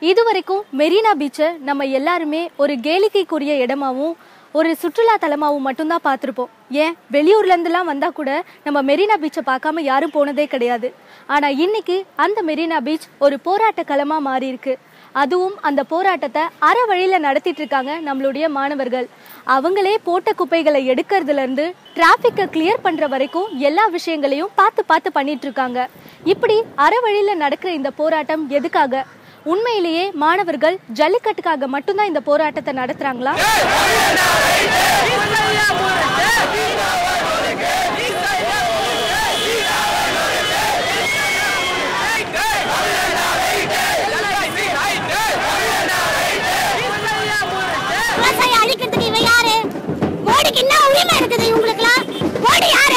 இது வரைக்கும் மெரினா பீச்சை நம்ம எல்லாருமே ஒரு கேளிக்கைக்குரிய இடமாவும் ஒரு சுற்றுலா தலமாவும் மட்டும்தான் பார்த்துருப்போம் ஏன் வெளியூர்லேருந்துலாம் வந்தால் கூட நம்ம மெரினா பீச்சை பார்க்காம யாரும் போனதே கிடையாது ஆனால் இன்னைக்கு அந்த மெரினா பீச் ஒரு போராட்ட களமாக மாறி இருக்கு அதுவும் அந்த போராட்டத்தை அற வழியில் நடத்திட்டு இருக்காங்க நம்மளுடைய மாணவர்கள் அவங்களே போட்ட குப்பைகளை எடுக்கிறதுல இருந்து டிராஃபிக்கை கிளியர் பண்ற வரைக்கும் எல்லா விஷயங்களையும் பார்த்து பார்த்து பண்ணிட்டு இருக்காங்க இப்படி அற வழியில் நடக்கிற இந்த போராட்டம் எதுக்காக உண்மையிலேயே மாணவர்கள் ஜல்லிக்கட்டுக்காக மட்டும்தான் இந்த போராட்டத்தை நடத்துறாங்களா விவசாயம் அழிக்கிறதுக்கு இவன் யாரு மோடிக்கு என்ன உரிமை இருக்குது இவங்களுக்குலாம் மோடி யாரு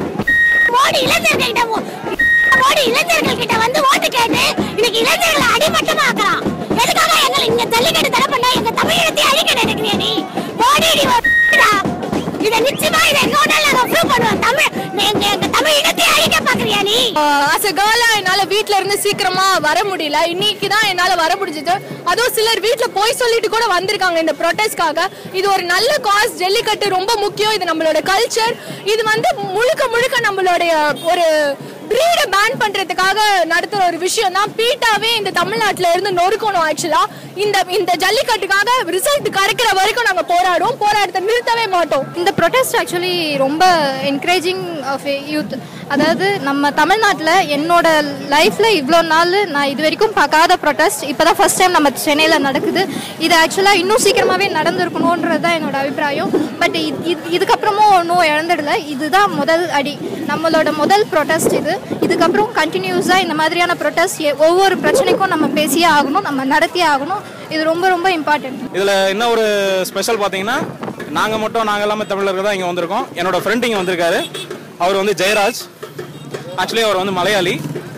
மோடி இளைஞர்கள் கிட்ட மோ- மோடி இளைஞர்கள் கிட்ட வந்து ஓட்டு கேட்டு இன்னைக்கு இளைஞர்களை அடிமட்டமாக்கலாம் எதுக்காக எங்களை இங்க ஜல்லிக்கட்டு தடை பண்ண எங்க தமிழகத்தை அழிக்க நினைக்கிறியா நீ மோடி நீ ஒரு டா. இதை நிச்சயமா இதை இன்னொரு நாள் நாங்க ப்ரூவ் பண்ணுவோம் தமிழ் எங்க எங்க தமிழ் இனத்தை அழிக்க பாக்குறியா நீ ஆஸ் அ கேர்லா என்னால வீட்ல இருந்து சீக்கிரமா வர முடியல இன்னைக்கு தான் என்னால வர முடிஞ்சது அதுவும் சிலர் வீட்ல போய் சொல்லிட்டு கூட வந்திருக்காங்க இந்த ப்ரொட்டஸ்ட்காக இது ஒரு நல்ல காஸ் ஜல்லிக்கட்டு ரொம்ப முக்கியம் இது நம்மளோட கல்ச்சர் இது வந்து முழுக்க முழுக்க நம்மளுடைய ஒரு பிரீட பேன் பண்றதுக்காக நடத்துற ஒரு விஷயம் தான் பீட்டாவே இந்த தமிழ்நாட்டுல இருந்து நொறுக்கணும் ஆக்சுவலா இந்த இந்த ஜல்லிக்கட்டுக்காக ரிசல்ட் கிடைக்கிற வரைக்கும் நாங்க போராடுவோம் போராட்டத்தை நிறுத்தவே மாட்டோம் இந்த ப்ரொட்டஸ்ட் ஆக்சுவலி ரொம்ப என்கரேஜிங் ஆஃப் யூத் அதாவது நம்ம தமிழ்நாட்டில் என்னோட லைஃப்பில் இவ்வளோ நாள் நான் இது வரைக்கும் பார்க்காத ப்ரொட்டஸ்ட் இப்போ தான் ஃபஸ்ட் டைம் நம்ம சென்னையில் நடக்குது இது ஆக்சுவலாக இன்னும் சீக்கிரமாகவே நடந்திருக்கணுன்றது தான் என்னோட அபிப்பிராயம் பட் இது இதுக்கப்புறமும் ஒன்றும் இழந்துடல இதுதான் முதல் அடி நம்மளோட முதல் ப்ரொட்டஸ்ட் இது இதுக்கப்புறம் கண்டினியூஸாக இந்த மாதிரியான ப்ரொட்டஸ்ட் ஒவ்வொரு பிரச்சனைக்கும் நம்ம பேசியே ஆகணும் நம்ம நடத்தியே ஆகணும் இது ரொம்ப ரொம்ப இம்பார்ட்டன்ட் இதில் என்ன ஒரு ஸ்பெஷல் பார்த்தீங்கன்னா நாங்கள் மட்டும் நாங்கள் எல்லாமே தமிழர்கள் தான் இங்கே வந்திருக்கோம் என்னோட ஃப்ரெண்ட் இங்கே வந்திருக்காரு அவர் வந்து ஜெயராஜ் ஆக்சுவலி அவர் வந்து மலையாளி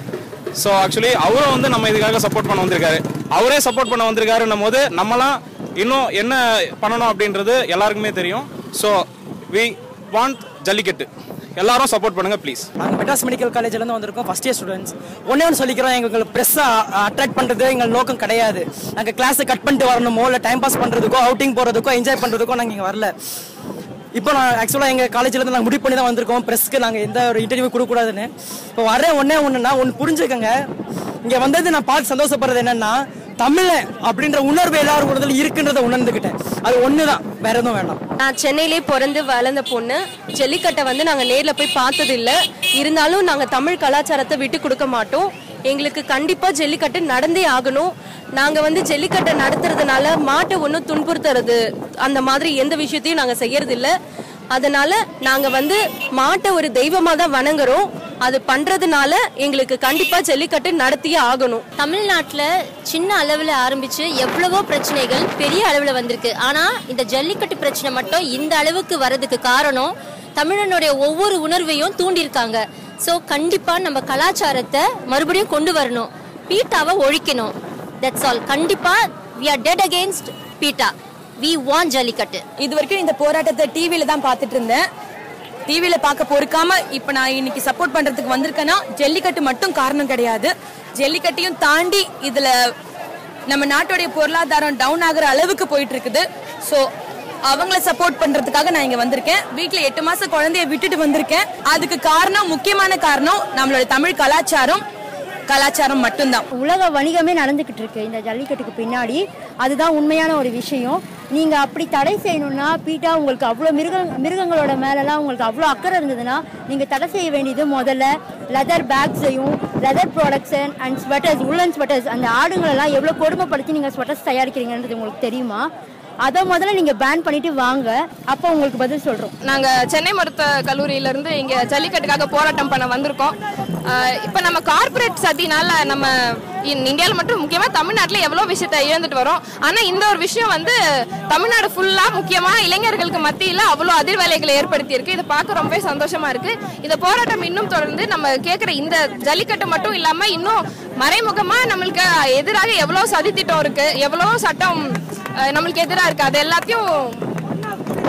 ஸோ ஆக்சுவலி அவரும் வந்து நம்ம இதுக்காக சப்போர்ட் பண்ண வந்திருக்காரு அவரே சப்போர்ட் பண்ண வந்திருக்காருன்னும் போது நம்மலாம் இன்னும் என்ன பண்ணணும் அப்படின்றது எல்லாருக்குமே தெரியும் ஸோ வி வாண்ட் ஜல்லிக்கட்டு எல்லாரும் சப்போர்ட் பண்ணுங்க ப்ளீஸ் நாங்கள் மெட்ராஸ் மெடிக்கல் காலேஜ்லேருந்து வந்திருக்கோம் ஃபஸ்ட் இயர் ஸ்டூடெண்ட்ஸ் ஒன்றே ஒன்று சொல்லிக்கிறோம் எங்களுக்கு ப்ரெஸ்ஸை அட்ராக்ட் பண்ணுறது எங்கள் நோக்கம் கிடையாது நாங்கள் கிளாஸை கட் பண்ணிட்டு வரணுமோ இல்லை டைம் பாஸ் பண்ணுறதுக்கோ அவுட்டிங் போகிறதுக்கோ என்ஜாய் பண்ணுறதுக்கோ நாங்கள் இங்கே வரல இப்போ நான் ஆக்சுவலாக எங்கள் காலேஜ்லேருந்து நாங்கள் முடிவு பண்ணி தான் வந்திருக்கோம் ப்ரெஸ்க்கு நாங்கள் எந்த ஒரு இன்டர்வியூ கொடுக்கக்கூடாதுன்னு இப்போ வர ஒன்றே ஒன்றுனா ஒன்று புரிஞ்சுக்கங்க இங்கே வந்தது நான் பார்த்து சந்தோஷப்படுறது என்னன்னா தமிழன் அப்படின்ற உணர்வு எல்லாரும் உணர்வில் இருக்குன்றதை உணர்ந்துக்கிட்டேன் அது ஒன்று தான் வேற எதுவும் வேண்டாம் நான் சென்னையிலே பிறந்து வளர்ந்த பொண்ணு ஜல்லிக்கட்டை வந்து நாங்கள் நேரில் போய் பார்த்தது இல்லை இருந்தாலும் நாங்கள் தமிழ் கலாச்சாரத்தை விட்டு கொடுக்க மாட்டோம் எங்களுக்கு கண்டிப்பாக ஜல்லிக்கட்டு நடந்தே ஆகணும் நாங்கள் வந்து ஜல்லிக்கட்டை நடத்துறதுனால மாட்டை ஒன்றும் துன்புறுத்துறது அந்த மாதிரி எந்த விஷயத்தையும் நாங்கள் செய்யறது இல்ல அதனால நாங்கள் வந்து மாட்டை ஒரு தெய்வமாக தான் வணங்குறோம் அது பண்றதுனால எங்களுக்கு கண்டிப்பா ஜல்லிக்கட்டு நடத்தியே ஆகணும் தமிழ்நாட்டில் சின்ன அளவில் ஆரம்பிச்சு எவ்வளவோ பிரச்சனைகள் பெரிய அளவில் வந்திருக்கு ஆனால் இந்த ஜல்லிக்கட்டு பிரச்சனை மட்டும் இந்த அளவுக்கு வரதுக்கு காரணம் தமிழனுடைய ஒவ்வொரு உணர்வையும் தூண்டியிருக்காங்க ஸோ கண்டிப்பாக நம்ம கலாச்சாரத்தை மறுபடியும் கொண்டு வரணும் பீட்டாவை ஒழிக்கணும் தட்ஸ் ஆல் கண்டிப்பாக we are dead against PETA we want jallikattu இது வரைக்கும் இந்த போராட்டத்தை டிவியில தான் பார்த்துட்டு இருந்தேன் டிவியில பார்க்க பொறுக்காம இப்ப நான் இன்னைக்கு சப்போர்ட் பண்றதுக்கு வந்திருக்கேன்னா ஜல்லிக்கட்டு மட்டும் காரணம் கிடையாது ஜல்லிக்கட்டையும் தாண்டி இதுல நம்ம நாட்டுடைய பொருளாதாரம் டவுன் ஆகுற அளவுக்கு போயிட்டு இருக்குது ஸோ அவங்கள சப்போர்ட் பண்றதுக்காக நான் இங்க வந்திருக்கேன் வீட்ல எட்டு மாசம் குழந்தைய விட்டுட்டு வந்திருக்கேன் அதுக்கு காரணம் முக்கியமான காரணம் நம்மளோட தமிழ் கலாச்சாரம் கலாச்சாரம் மட்டும்தான் உலக வணிகமே நடந்துக்கிட்டு இருக்கு இந்த ஜல்லிக்கட்டுக்கு பின்னாடி அதுதான் உண்மையான ஒரு விஷயம் நீங்கள் அப்படி தடை செய்யணும்னா பீட்டா உங்களுக்கு அவ்வளோ மிருக மிருகங்களோட மேலெல்லாம் உங்களுக்கு அவ்வளோ அக்கறை இருந்ததுன்னா நீங்கள் தடை செய்ய வேண்டியது முதல்ல லெதர் பேக்ஸையும் leather products and sweaters woollen sweaters அந்த ஆடுங்களெல்லாம் எவ்வளோ கொடுமைப்படுத்தி நீங்கள் ஸ்வெட்டர்ஸ் தயாரிக்கிறீங்கன்றது உங்களுக்கு தெரியுமா அதை முதல்ல நீங்கள் பேன் பண்ணிட்டு வாங்க அப்போ உங்களுக்கு பதில் சொல்கிறோம் நாங்க சென்னை மருத்துவ கல்லூரியில இருந்து இங்க ஜல்லிக்கட்டுக்காக போராட்டம் பண்ண வந்திருக்கோம் ஆஹ் இப்ப நம்ம கார்ப்பரேட் சதினால நம்ம இந்~ இந்தியால மட்டும் முக்கியமா தமிழ்நாட்டுல எவ்வளவு விஷயத்த இழந்துட்டு வரோம் ஆனா இந்த ஒரு விஷயம் வந்து தமிழ்நாடு ஃபுல்லா முக்கியமா இளைஞர்களுக்கு மத்தியில அவ்வளவு அதிர்வலைகளை ஏற்படுத்தி இருக்கு இதை பார்க்க ரொம்பவே சந்தோஷமா இருக்கு இந்த போராட்டம் இன்னும் தொடர்ந்து நம்ம கேட்கிற இந்த ஜல்லிக்கட்டு மட்டும் இல்லாம இன்னும் மறைமுகமா நம்மளுக்கு எதிராக எவ்வளவு சதித்திட்டம் இருக்கு எவ்வளவு சட்டம் அஹ், நம்மளுக்கு எதிராக இருக்கு அது எல்லாத்தையும்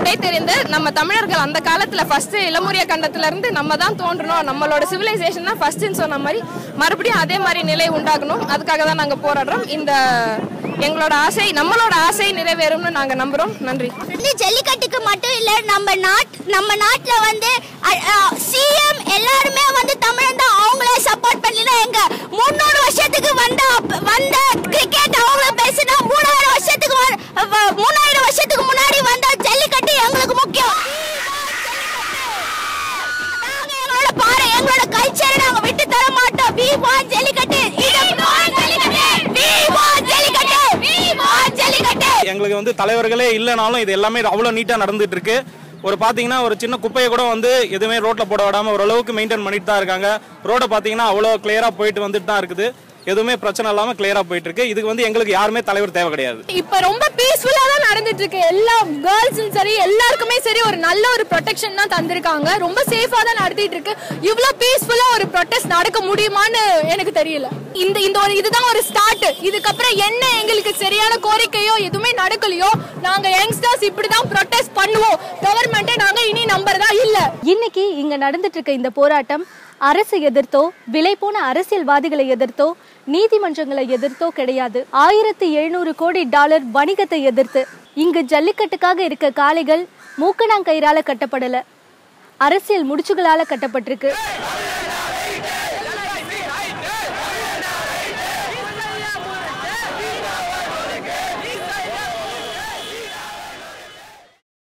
குடை தெரிந்த நம்ம தமிழர்கள் அந்த காலத்துல ஃபர்ஸ்ட் இளமுரிய கண்டத்துல இருந்து நம்ம தான் தோன்றணும் நம்மளோட சிவிலைசேஷன் தான் ஃபர்ஸ்ட்னு சொன்ன மாதிரி மறுபடியும் அதே மாதிரி நிலை உண்டாகணும் அதுக்காக தான் நாங்க போராடுறோம் இந்த எங்களோட ஆசை நம்மளோட ஆசை நிறைவேறும்னு நாங்க நம்புறோம் நன்றி வந்து ஜல்லிக்கட்டுக்கு மட்டும் இல்ல நம்ம நாட் நம்ம நாட்டுல வந்து சிஎம் எல்லாருமே வந்து தமிழன் தான் அவங்களே சப்போர்ட் பண்ணல எங்க முன்னூறு வருஷத்துக்கு வந்த அப்ப- வந்த கிரிக்கெட் அவங்கள பேசினா மூணாயிரம் வருஷத்துக்கு வ- வ- மூணாயிரம் வருஷத்துக்கு முன்னாடி வந்த ஜல்லிக்கட்டு எங்களுக்கு முக்கியம் நாங்க எங்களோட பாரு எங்களோட கல்ச்சரை நாங்க விட்டு தர மாட்டோம் வி வாண்ட் ஜல்லிக்கட்டு இது jallikattu we want jallikattu we want jallikattu எங்களுக்கு வந்து தலைவர்களே இல்லைனாலும் இது எல்லாமே அவ்வளோ நீட்டாக நடந்துட்டு இருக்கு ஒரு பார்த்தீங்கன்னா ஒரு சின்ன குப்பையை கூட வந்து எதுவுமே ரோட்டில் போட விடாம ஓரளவுக்கு மெயின்டைன் பண்ணிட்டு தான் இருக்காங்க ரோடை பார்த்தீங்கன்னா அவ்வளோ கிளியராக போயிட்டு வந்துட்டு தான் இருக்குது எதுவுமே பிரச்சனை இல்லாமல் கிளியராக போயிட்டு இருக்கு இதுக்கு வந்து எங்களுக்கு யாருமே தலைவர் தேவை கிடையாது இப்ப ரொம்ப பீஸ்ஃபுல்லா தான் நடந்துட்டு இருக்கு எல்லா கேர்ள்ஸும் சரி எல்லாருக்குமே சரி ஒரு நல்ல ஒரு ப்ரொடெக்ஷன் தான் தந்திருக்காங்க ரொம்ப சேஃபா தான் நடத்திட்டு இருக்கு இவ்ளோ பீஸ்ஃபுல்லா ஒரு ப்ரொடெஸ்ட் நடக்க முடியுமான்னு எனக்கு தெரியல இந்த இந்த ஒரு இதுதான் ஒரு ஸ்டார்ட் இதுக்கப்புறம் என்ன எங்களுக்கு சரியான கோரிக்கையோ எதுவுமே நடக்கலையோ நாங்க யங்ஸ்டர்ஸ் இப்படிதான் ப்ரொடெஸ்ட் பண்ணுவோம் கவர்மெண்ட்டை நாங்க இனி நம்புறதா இல்ல இன்னைக்கு இங்க நடந்துட்டு இருக்க இந்த போராட்டம் அரசு எதிர்த்தோ விலை போன அரசியல்வாதிகளை எதிர்த்தோ நீதிமன்றங்களை எதிர்த்தோ கிடையாது ஆயிரத்தி எழுநூறு கோடி டாலர் வணிகத்தை எதிர்த்து இங்கு ஜல்லிக்கட்டுக்காக இருக்க காளைகள் மூக்கணாங்கயிறால கட்டப்படல அரசியல் முடிச்சுகளால கட்டப்பட்டிருக்கு